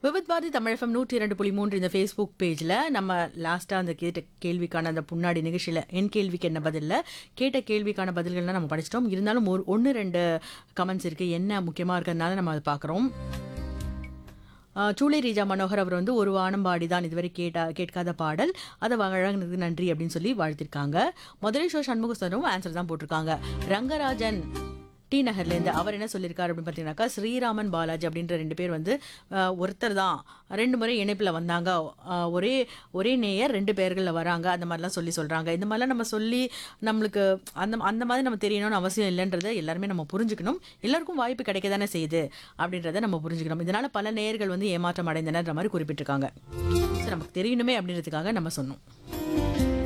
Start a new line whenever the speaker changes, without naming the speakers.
Vividh Bharathi Tamil FM நூற்றி இரண்டு புள்ளி மூன்று இந்த ஃபேஸ்புக் பேஜில் நம்ம லாஸ்ட்டாக அந்த கேட்ட கேள்விக்கான அந்த முன்னாடி நிகழ்ச்சியில் என் கேள்விக்கு என்ன பதில்ல கேட்ட கேள்விக்கான பதில்கள்லாம் நம்ம படிச்சிட்டோம் இருந்தாலும் ஒரு ஒன்று ரெண்டு கமெண்ட்ஸ் இருக்குது என்ன முக்கியமாக இருக்கிறதுனால நம்ம அதை பார்க்குறோம் சூளை ரீஜா மனோகர் அவர் வந்து ஒரு வானம்பாடி தான் இதுவரை கேட்டா கேட்காத பாடல் அதை வழங்கினதுக்கு நன்றி அப்படின்னு சொல்லி வாழ்த்திருக்காங்க முதலே ஷோ சண்முக சுந்தரம் ஆன்சர் தான் போட்டிருக்காங்க ரங்கராஜன் டி நகர்லேருந்து அவர் என்ன சொல்லியிருக்காரு அப்படின்னு பார்த்தீங்கன்னாக்கா ஸ்ரீராமன் பாலாஜி அப்படின்ற ரெண்டு பேர் வந்து அஹ், ஒருத்தர் தான் ரெண்டு முறை இணைப்பில் வந்தாங்க அஹ், ஒரே ஒரே நேயர் ரெண்டு பேர்களில் வராங்க அந்த மாதிரிலாம் சொல்லி சொல்கிறாங்க இந்த மாதிரிலாம் நம்ம சொல்லி நம்மளுக்கு அந்த அந்த மாதிரி நம்ம தெரியணும்னு அவசியம் இல்லைன்றதை எல்லாருமே நம்ம புரிஞ்சுக்கணும் எல்லாருக்கும் வாய்ப்பு கிடைக்க தானே செய்யுது அப்படின்றத நம்ம புரிஞ்சுக்கணும் இதனால பல நேயர்கள் வந்து ஏமாற்றம் அடைந்தனர் மாதிரி குறிப்பிட்டிருக்காங்க So, நமக்கு தெரியணுமே அப்படின்றதுக்காக நம்ம சொன்னோம்